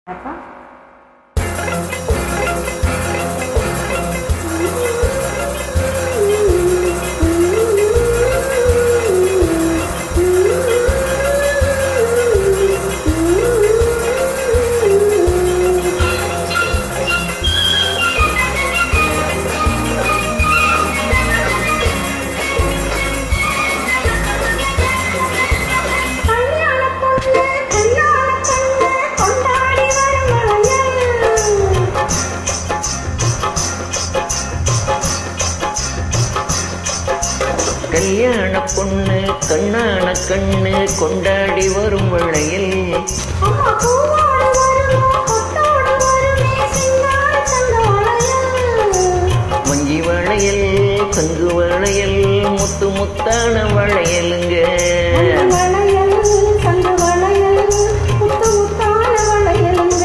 அப்பா கல்யாண பொண்ணு கல்யாண பொண்ணு கொண்டாடி வரும் மலையல் கல்யாண பொண்ணு கண்ணான கண்ணு கொண்டாடி வரும் வேளையில் அம்மா பூவோடு வருமோ கொத்தோடு வருமே சிங்கார தங்க வளையல் மஞ்சி வளையல் கங்கு வளையல் முத்து முத்தான வளையலுங்க அந்த வளையல் சங்க வளையல் முத்து முத்தான வளையலுங்க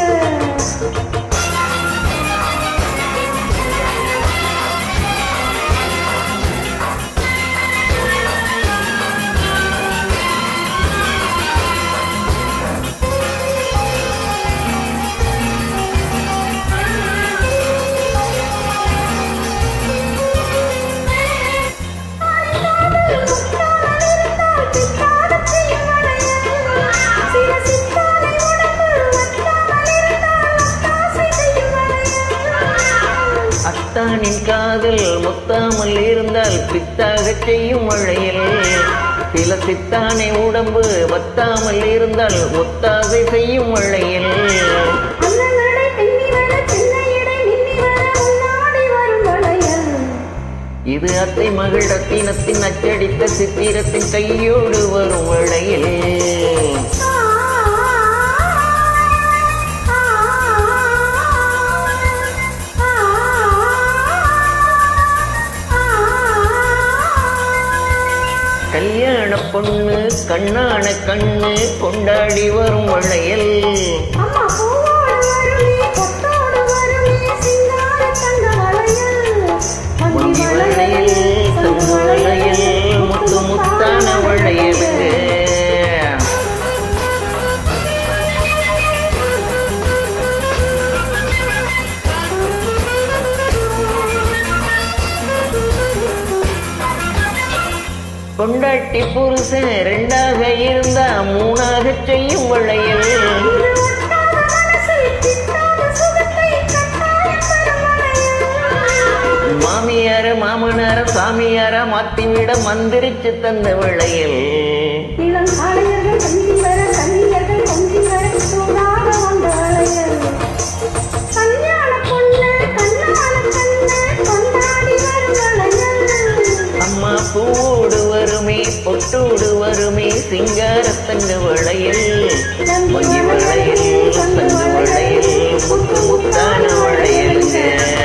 அத்தானின் காதல் முத்தாமல் இருந்தால் பித்தாக செய்யும் வளையல் சில சித்தானை உடம்பு வத்தாமல் இருந்தால் ஒத்தாசை செய்யும் வளையல் இது அத்தை மகள் ரத்தினத்தின் அச்சடித்த சித்திரத்தின் கையோடு வரும் வளையல் கல்யாண பொண்ணு கண்ணான கண்ணு கொண்டாடி வரும் வளையல் அம்மா பூவோடு வருமே கொத்தோடு வருமே சிங்கார தங்க வளையல் மங்கி வளையல் தங்க வளையல் முத்து முத்தான வளையலுங்க கொண்டாட்டி புருஷன் ரெண்டாக இருந்தா மூணாக செய்யும் வளையல் மாமியார மாமனார சாமியார மாத்திவிட மந்திரிச்சு தந்த வளையல் அம்மா பூவோடு வருமே பொட்டோடு வருமே சிங்காரத்தங்க வளையல் மங்கி வளையல் தங்க வளையல் முத்து முத்தான வளையலுங்க